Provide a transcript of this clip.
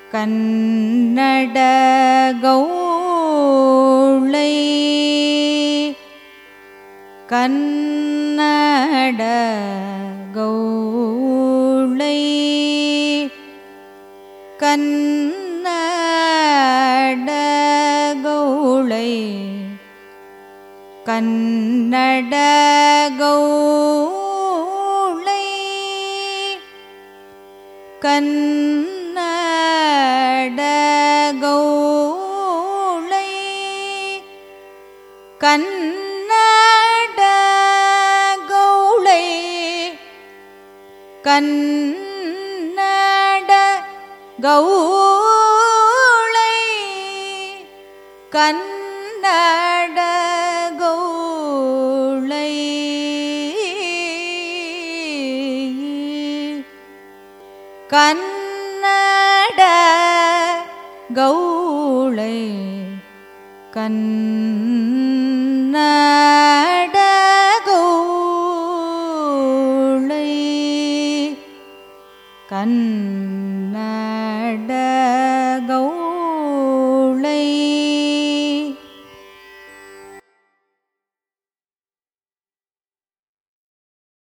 Kannada Gaula Kannada Gaula Kannada Gaula Kannada Gaula Kannada Gaula Kannada Gaula Kannada Gaula Kannada Gaula Kannada Gaula Kannada Gaula Kannada